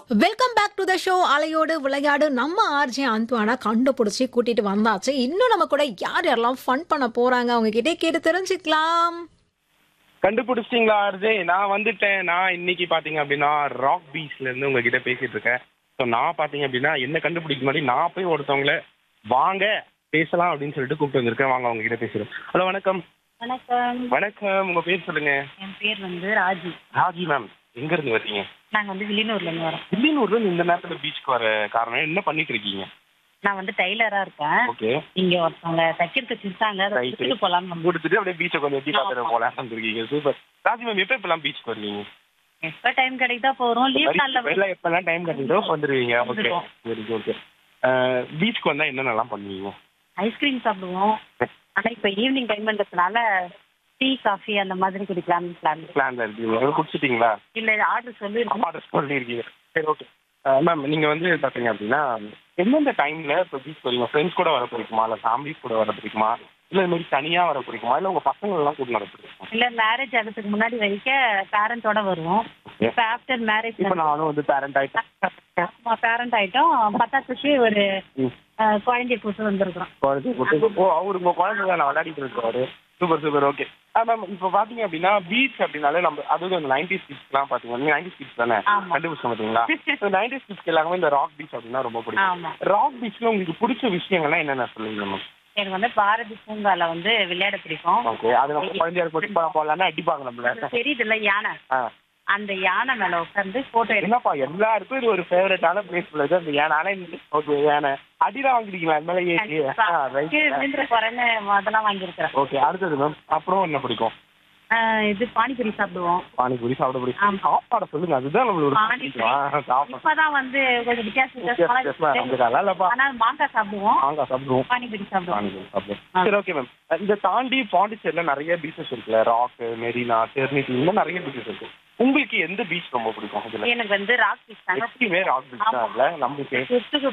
Welcome back to the show அலையோடு விளையாடு நம்ம ஆர்ஜே அந்துவானா கண்டுபிடிச்சி கூட்டிட்டு வந்தாச்சு இன்னும் நம்ம கூட யார் யாரெல்லாம் ஃபன் பண்ண போறாங்க அவங்க கிட்டே கேட்டு தெரிஞ்சுக்கலாம் கண்டுபிடிச்சிட்டீங்களா ஆர்ஜே நான் வந்துட்டேன் நான் இன்னைக்கு பாத்தீங்க அப்படின்னா ராக் பீச்ல இருந்து உங்ககிட்ட பேசிட்டு இருக்கேன் ஸோ நான் பாத்தீங்க அப்படின்னா என்ன கண்டுபிடிக்க முன்னாடி நான் போய் ஒருத்தவங்கள வாங்க பேசலாம் அப்படின்னு சொல்லிட்டு கூப்பிட்டு வந்திருக்கேன் வாங்க அவங்க கிட்ட பேசுறோம் ஹலோ வணக்கம் வணக்கம் வணக்கம் உங்க பேர் சொல்லுங்க என் பேர் வந்து ராஜி ராஜி மேம் எங்க இருந்து வர்றீங்க நாங்க வந்து வில்லியனூர்ல இருந்து வரோம் திடீர்னூர்ல இருந்து இந்த நேரத்துல பீச்சுக்கு வர காரணம் என்ன பண்ணிட்டு இருக்கீங்க நான் வந்து டைலரா இருக்கேன் ஓகே இங்க ஒருத்தவங்க தைக்கிறதுக்கு கொடுத்தாங்க அதை Right. கொடுத்துட்டு போலாம் கொடுத்துட்டு அப்படியே பீச்சை கொஞ்சம் எட்டி பார்த்துட்டு போலாம் வந்திருக்கீங்க சூப்பர் ராஜி மேம் எப்போ இப்பெல்லாம் பீச்சுக்கு வருவீங்க எப்ப டைம் கிடைக்குதா போறோம் லீவ் நாள்ல வெளில எப்பெல்லாம் டைம் கிடைக்குதோ வந்துருவீங்க ஓகே வந்துருவோம். வெரி ஓகே பீச்சுக்கு வந்தா என்னென்னலாம் பண்ணுவீங்க ஐஸ்கிரீம் சாப்பிடுவோம் ஆனா இப்ப ஈவினிங் டைம்ன்றதுனால டீ காஃபி அந்த மாதிரி குடிக்கலாம்னு பிளான் பிளான்ல இருக்கீங்க குடிச்சிட்டீங்களா இல்ல ஆர்டர் சொல்லி அம்மாட்ட சொல்லியிருக்கீங்க சரி ஓகே மேம் நீங்க வந்து பாத்தீங்க அப்படின்னா எந்தெந்த டைம்ல இப்போ பீச் வரீங்க ஃப்ரெண்ட்ஸ் கூட வர பிடிக்குமா இல்ல ஃபேமிலிஸ் கூட வர பிடிக்குமா இல்ல இந்த மாதிரி தனியா வர பிடிக்குமா இல்ல உங்க பசங்க எல்லாம் கூட வர பிடிக்குமா இல்ல மேரேஜ் ஆகிறதுக்கு முன்னாடி வரைக்கும் பேரண்டோட வருவோம் Okay. இப்ப ஆஃப்டர் மேரேஜ் இப்போ நானும் வந்து பேரண்ட் ஆயிட்டேன் பேரண்ட் ஆயிட்டோம் பத்தாத்துக்கு ஒரு ம். அஹ், குழந்தைய கூட்டு வந்திருக்கிறோம் குழந்தை கூட்டு ஓ அவரு உங்க குழந்தை நான் விளையாடிட்டு இருக்காரு சூப்பர் சூப்பர் ஓகே மேம் இப்போ பாத்தீங்க அப்படின்னா பீச் அப்படின்னாலே நம்ம அதுவும் இந்த நைன்டி கிட்ஸ்லாம் பாத்தீங்கன்னா நீங்க நைன்டி கிட்ஸ் தானே ஆமா. கண்டுபிடிச்ச பாத்தீங்களா நைன்டி கிட்ஸ்க்கு எல்லாமே இந்த ராக் பீச் அப்படின்னா ரொம்ப பிடிக்கும் ஆமா ராக் பீச்ல உங்களுக்கு பிடிச்ச விஷயங்கள்லாம் என்னென்ன சொல்லுங்க மேம் எனக்கு வந்து பாரதி பூங்கால வந்து விளையாட பிடிக்கும் ஓகே அது நம்ம குழந்தையா போட்டு போலாம் போலாம்னு அடிப்பாங்க நம்மள தெரியுதுல்ல யானை ஆ. அந்த யானை மேல உட்கார்ந்து போட்டோ எடுக்க என்னப்பா எல்லாருக்கும் இது ஒரு ஃபேவரட்டான பிளேஸ் உள்ளது அந்த யானை ஆனா ஓகே யானை அடிலாம் வாங்கிருக்கீங்களா அது மேல ஏறி ரைட் விழுந்துற போறேன்னு அதெல்லாம் வாங்கியிருக்கிறேன் ஓகே அடுத்தது மேம் அப்புறம் என்ன பிடிக்கும் ஆஹ் இது பானிபூரி சாப்பிடுவோம் பானிபூரி சாப்பிட பிடிக்கும் ஆமா. சாப்பாடை சொல்லுங்க அதுதான் நம்மளோட பானிபூரி ஆ, சாப்பாடு இப்பதான் வந்து கொஞ்சம் வித்தியாச வித்தியாசமா வித்தியாசமா நமக்கு நல்லா இல்லப்பா ஆனா மாங்காய் சாப்பிடுவோம் மாங்காய் சாப்பிடுவோம் பானிபூரி சாப்பிடுவோம் பானிபூரி சாப்பிடுவோம் சரி ஓகே மேம் இதை தாண்டி பாண்டிச்சேரியில நிறைய பீச்சஸ் இருக்குல்ல ராக் மெரினா டெர்னிட்டி இந்த நிறைய பீச்சஸ் இருக்கு உங்களுக்கு எந்த பீச் ரொம்ப பிடிக்கும் இதுல எனக்கு வந்து ராக் பீச் தாங்க எப்பயுமே ராக் பீச் தான் இல்ல நம்மளுக்கு சுத்துக்கு